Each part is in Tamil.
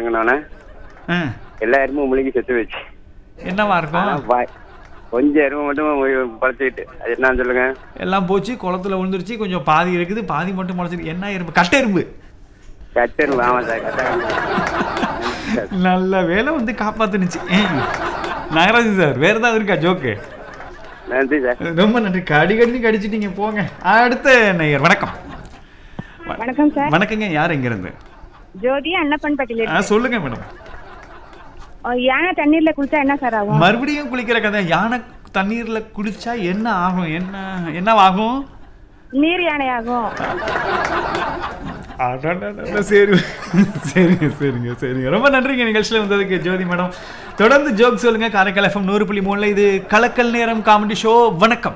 இறங்கினோன்னே ஆ, எல்லா எருமும் முழுகி செத்து வச்சு என்னவா இருக்கும் ஆனா வாய் கொஞ்சம் எருமை மட்டும் பழச்சிக்கிட்டு அது என்னன்னு சொல்லுங்க எல்லாம் போச்சு குளத்துல விழுந்துருச்சு கொஞ்சம் பாதி இருக்குது பாதி மட்டும் முளைச்சிருக்கு என்ன எறும்பு கட்டை எறும்பு கட்டெரும்பு ஆமா சார் கட்ட நல்ல வேலை வந்து காப்பாத்துனுச்சு ஏன்? நாகராஜன் சார் வேற ஏதாவது இருக்கா ஜோக்கு நன்றி சார் ரொம்ப நன்றி கடி கடி கடிச்சிட்டீங்க போங்க அடுத்த நேயர் வணக்கம் வணக்கம் சார் வணக்கங்க யார் எங்க இருந்து ஜோதி அன்னப்பன்பட்டியில ஆ, சொல்லுங்க மேடம் யானை தண்ணீர்ல குளிச்சா என்ன சார் ஆகும் மறுபடியும் குளிக்கிற கதை யானை தண்ணீர்ல குளிச்சா என்ன ஆகும் என்ன என்ன ஆகும் நீர் யானை ஆகும் அடடடட, சரி சரிங்க சரிங்க சரிங்க ரொம்ப நன்றிங்க நிகழ்ச்சியில் வந்ததுக்கு ஜோதி மேடம் தொடர்ந்து ஜோக் சொல்லுங்க காரைக்கால் எஃப்எம் நூறு புள்ளி மூணுல இது கலக்கல் நேரம் காமெடி ஷோ வணக்கம்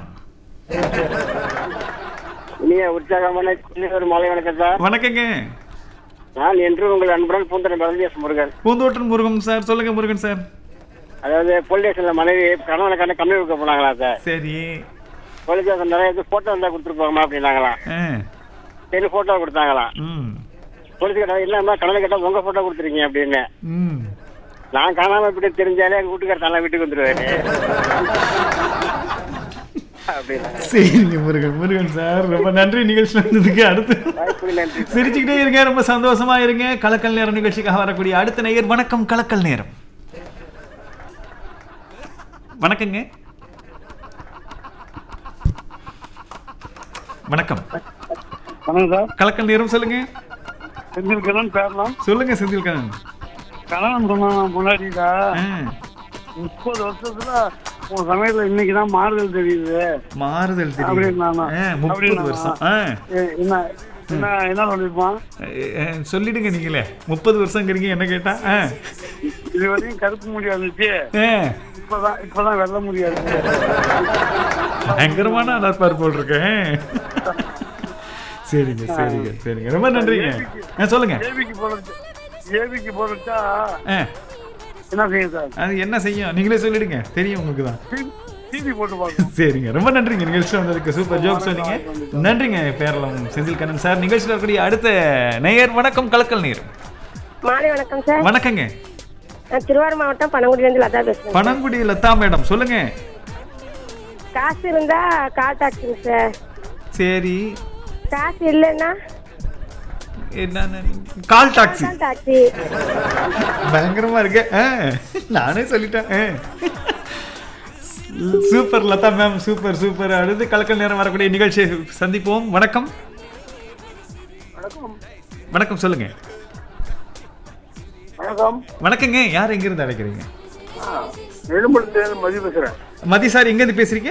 இனிய உற்சாகமான ஒரு மாலை வணக்கம் சார் வணக்கங்க நான் என்று உங்கள் அன்புடன் பூந்தனை பரதேச முருகன் பூந்தோட்டன் முருகன் சார் சொல்லுங்க முருகன் சார் அதாவது போலீஸ் ஸ்டேஷன்ல மனைவி கணவனை கண்ண கம்மி வைக்க போனாங்களா சார் சரி போலீஸ் ஸ்டேஷன் நிறைய இது போட்டோ இருந்தா கொடுத்துருப்பாங்கம்மா அப்படின்னாங்களாம் ஆ சரி போட்டோ கொடுத்தாங்களாம் ம் போலீஸ் கேட்டா இல்லம்மா கணவன் கேட்டா உங்க போட்டோ கொடுத்துருக்கீங்க அப்படின்னு ம் நான் காணாம இப்படி தெரிஞ்சாலே எங்க வீட்டுக்கார தானே வீட்டுக்கு வந்துருவாரு அப்படின்னா சரிங்க முருகன் முருகன் சார் ரொம்ப நன்றி நிகழ்ச்சியில் வந்ததுக்கு அடுத்து வாய்ப்புக்கு நன்றி சிரிச்சுக்கிட்டே இருங்க ரொம்ப சந்தோஷமா இருங்க கலக்கல் நேரம் நிகழ்ச்சிக்காக வரக்கூடிய அடுத்த நேயர் வணக்கம் கலக்கல் நேரம் வணக்கங்க வணக்கம் வணக்கம் சார் கலக்கல் நேரம் சொல்லுங்க செந்தில் கண்ணன் பேரலாம் சொல்லுங்க செந்தில்கண்ணன் கல்யாணம் சொன்னாங்க முன்னாடிடா ஆ, முப்பது வருஷத்துல உன் சமயத்துல இன்னைக்கு தான் மாறுதல் தெரியுது மாறுதல் தெரியும் அப்படின்னானா? ஆ, முப்பது அப்படின்னானா? வருஷம் ஆ, ஏ, என்ன என்ன என்ன சொல்லிருப்பான் ஆ, சொல்லிடுங்க நீங்களே முப்பது வருஷங்கிறீங்க என்ன கேட்டா ஆ, இது வரையும் கருப்பு முடி இருந்துச்சு ஆ, இப்பதான் இப்பதான் வெள்ள முடியாது பயங்கரமான அடர்பார் போட்டிருக்கேன் சரிங்க சரிங்க சரிங்க ரொம்ப நன்றிங்க ஆ, சொல்லுங்க ஏபிக்கு போறது ஏபிக்கு போறதா ஆ, என்ன செய்யும் சார் அது என்ன செய்யும் நீங்களே சொல்லிடுங்க தெரியும் உங்களுக்கு தான் டிவி போட்டு பார்க்கணும் சரிங்க ரொம்ப நன்றிங்க நிகழ்ச்சியில் வந்ததுக்கு சூப்பர் ஜோக் சொன்னீங்க நன்றிங்க பேரளம் செந்தில் கண்ணன் சார் நிகழ்ச்சியில் இருக்கக்கூடிய அடுத்த நேயர் வணக்கம் கலக்கல் நேர் மாலை வணக்கம் சார் வணக்கங்க நான் திருவாரூர் மாவட்டம் பனங்குடியிலேருந்து லதா பேசுறேன் பனங்குடி லதா மேடம் சொல்லுங்க காசு இருந்தா கால் டாக்ஸிங்க சார் சரி காசு இல்லைன்னா என்ன கால் டாக்ஸி கால் டாக்ஸி பயங்கரமா இருக்கு ஆ, நானே சொல்லிட்டேன் ஆ. Super Latha ma'am super super அடுத்து கலக்கல் நேரம் வரக்கூடிய நிகழ்ச்சியை சந்திப்போம் வணக்கம் வணக்கம் சொல்லுங்க வணக்கம் வணக்கங்க யார் எங்க இருந்து அழைக்கிறீங்க நெடும்பலத்துல மதி பேசுறேன் மதி சார் எங்க இருந்து பேசுறீங்க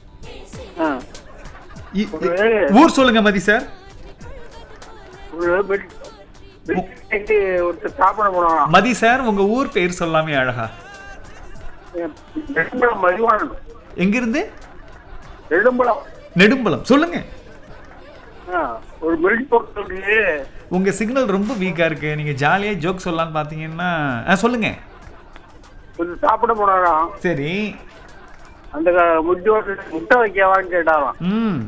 இ- இ- ஊர் சொல்லுங்க மதி சார் ஒரு பெட் பெட் ஒருத்தர் ஸ்தாபனம் பண்ணுவாங்க மதி சார் உங்க ஊர் பேர் சொல்லாமே அழகா நெடும்பலம் மதிவாணன் எங்க இருந்து நெடும்பலம் நெடும்பலம் சொல்லுங்க ஆ, ஒரு மெரிட் பக்கத்துலயே உங்க சிக்னல் ரொம்ப வீக்கா இருக்கு நீங்க ஜாலியா ஜோக் சொல்லலாம்னு பாத்தீங்கன்னா ஆ, சொல்லுங்க கொஞ்சம் சாப்பிட போனாராம் சரி அந்த க- முட்டை ஓட்டல் முட்டை வைக்கவான்னு கேட்டாராம் ம்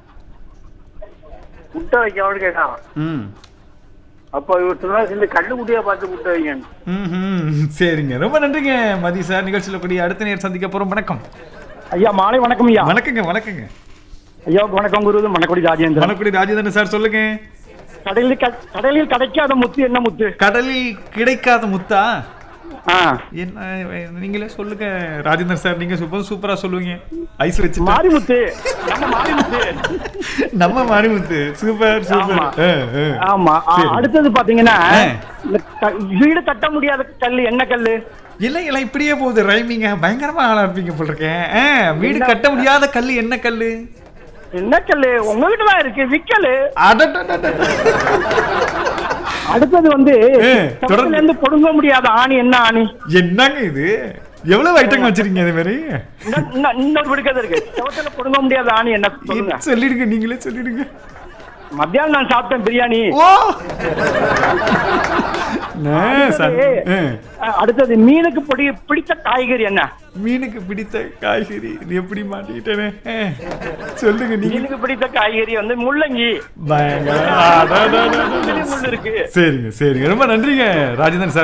முட்டை வைக்கவான்னு கேட்டாராம் ம் அப்போ இவர் சொன்னா இந்த கண்ணுக்குட்டியா பார்த்து முட்டை வைங்கன்னு ம்ஹும். சரிங்க ரொம்ப நன்றிங்க மதி சார் நிகழ்ச்சியில் கூடிய அடுத்த நேரம் சந்திக்க போறோம் வணக்கம் ஐயா மாலை வணக்கம் ஐயா வணக்கங்க வணக்கங்க ஐயா வணக்கம் குரு மணக்குடி ராஜேந்திரன் வணக்குடி ராஜேந்திரன் சார் சொல்லுங்க கடலில் க- கடலில் கிடைக்காத முத்து என்ன முத்து கடலில் கிடைக்காத முத்தா ஆ என்ன நீங்களே சொல்லுங்க ராஜேந்திரன் சார் நீங்க சூப்பர் சூப்பரா சொல்லுவீங்க ஐஸ் வச்சு மாரி முத்து நம்ம மாரி முத்து நம்ம மாரிமுத்து சூப்பர் சூப்பர் ஆமா. ஆ, ஆ. ஆமா ஆ, சரி. அடுத்தது பாத்தீங்கன்னா ஆ. இந்த க- வீடு கட்ட முடியாத கல்லு என்ன கல்லு இல்லை இல்லை இப்படியே போகுது ரைமிங்க பயங்கரமா ஆளா இருப்பீங்க போல் இருக்கேன் ஆ, வீடு கட்ட முடியாத கல்லு என்ன கல்லு என்ன கல்லு உங்ககிட்ட தான் இருக்கு விக்கலு அடடடடட. அடுத்தது வந்து ஏ, செவத்துல தொடர்ந்து. இருந்து பொடுங்க முடியாத ஆணி என்ன ஆணி என்னங்க இது எவ்வளவு ஐட்டங்க வச்சிருக்கீங்க இது மாதிரி இன்னொ- இன்னொ- இன்னொரு விடுக்கது இருக்கு செவத்துல பொடுங்க முடியாத ஆணி என்ன சொல்லுங்க இது சொல்லிடுங்க நீங்களே சொல்லிடுங்க மத்தியானம் நான் சாப்பிட்டேன் பிரியாணி ஓ நே, சன்- ஆ. அஹ், அடுத்தது மீனுக்கு பொடி பிடித்த காய்கறி என்ன மீனுக்கு பிடித்த காய்கறி இது எப்படி மாட்டிக்கிட்டேனே ஆ. சொல்லுங்க நீங்க மீனுக்கு பிடித்த காய்கறி வந்து முள்ளங்கி பயங்கர அடடடடட. முள்ளு இருக்கு சரிங்க சரிங்க ரொம்ப நன்றிங்க ராஜேந்திரன் சார்